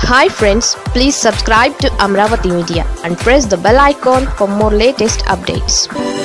hi friends please subscribe to Amaravati media and press the bell icon for more latest updates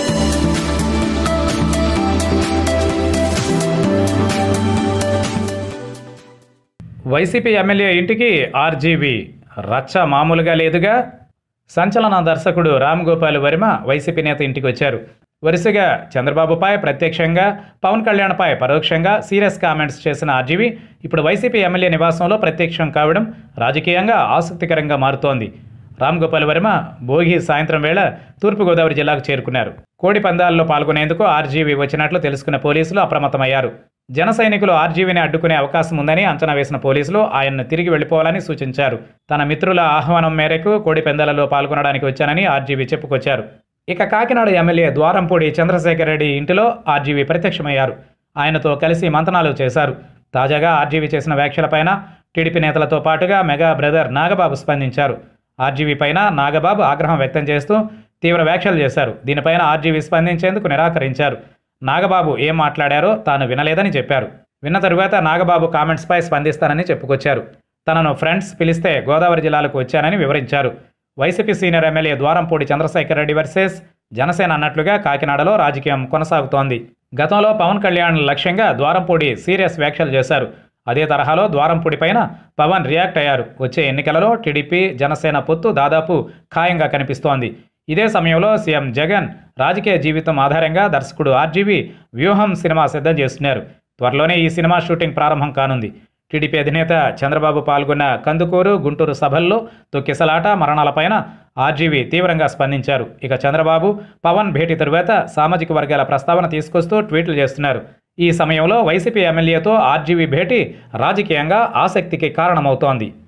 YCP MLA ఇంటికి RGV రచ్చ మామూలుగా లేదుగా సంచలన దర్శకుడు రామ్ గోపాల్ వర్మ వైసీపీ నేత ఇంటికి వచ్చారు వరుసగా చంద్రబాబుపై ప్రత్యక్షంగా పవన్ కళ్యాణ్పై పరోక్షంగా సీరియస్ కామెంట్స్ చేసిన ఆర్జీవీ ఇప్పుడు వైసీపీ ఎమ్మెల్యే నివాసంలో ప్రత్యక్షం కావడం రాజకీయంగా ఆసక్తికరంగా మారుతోంది రామ్ గోపాల్ వర్మ భోగి సాయంత్రం వేళ తూర్పుగోదావరి జిల్లాకు చేరుకున్నారు కోడి పందాల్లో పాల్గొనేందుకు ఆర్జీవీ వచ్చినట్లు తెలుసుకున్న పోలీసులు అప్రమత్తమయ్యారు జన సైనికులు ఆర్జీవీని అడ్డుకునే అవకాశం ఉందని అంచనా వేసిన పోలీసులు ఆయన్ను తిరిగి వెళ్లిపోవాలని సూచించారు తన మిత్రుల ఆహ్వానం మేరకు కోడి పందాలలో పాల్గొనడానికి వచ్చానని ఆర్జీవీ చెప్పుకొచ్చారు ఇక కాకినాడ ఎమ్మెల్యే ద్వారంపూడి చంద్రశేఖర్ రెడ్డి ఇంటిలో ఆర్జీవీ ప్రత్యక్షమయ్యారు ఆయనతో కలిసి మంతనాలు చేశారు తాజాగా ఆర్జీవీ చేసిన వ్యాఖ్యలపైన టీడీపీ నేతలతో పాటుగా మెగా బ్రదర్ నాగబాబు స్పందించారు ఆర్జీవీ పైన నాగబాబు ఆగ్రహం వ్యక్తం చేస్తూ తీవ్ర వ్యాఖ్యలు చేశారు దీనిపైన ఆర్జీవీ స్పందించేందుకు నిరాకరించారు నాగబాబు ఏం మాట్లాడారో తాను వినలేదని చెప్పారు విన్న తరువాత నాగబాబు కామెంట్స్పై స్పందిస్తానని చెప్పుకొచ్చారు తనను ఫ్రెండ్స్ పిలిస్తే గోదావరి జిల్లాలకు వచ్చానని వివరించారు YCP senior MLA Dwarampudi Chandrasekhar Reddy versus Janasena అన్నట్లుగా కాకినాడలో రాజకీయం కొనసాగుతోంది గతంలో పవన్ కళ్యాణ్ లక్ష్యంగా ద్వారంపూడి సీరియస్ వ్యాఖ్యలు చేశారు అదే తరహాలో ద్వారంపూడి పైన పవన్ రియాక్ట్ అయ్యారు వచ్చే ఎన్నికలలో టీడీపీ జనసేన పొత్తు దాదాపు ఖాయంగా కనిపిస్తోంది ఇదే సమయంలో సీఎం జగన్ రాజకీయ జీవితం ఆధారంగా దర్శకుడు ఆర్జీవీ వ్యూహం సినిమా సిద్ధం చేస్తున్నారు త్వరలోనే ఈ సినిమా షూటింగ్ ప్రారంభం కానుంది టీడీపీ అధినేత చంద్రబాబు పాల్గొన్న కందుకూరు గుంటూరు సభల్లో తొక్కిసలాట మరణాలపైన ఆర్జీవీ తీవ్రంగా స్పందించారు ఇక చంద్రబాబు పవన్ భేటీ తరువాత సామాజిక వర్గాల ప్రస్తావన తీసుకొస్తూ ట్వీట్లు చేస్తున్నారు ఈ సమయంలో వైసీపీ ఎమ్మెల్యేతో ఆర్జీవీ భేటీ రాజకీయంగా ఆసక్తికి కారణమవుతోంది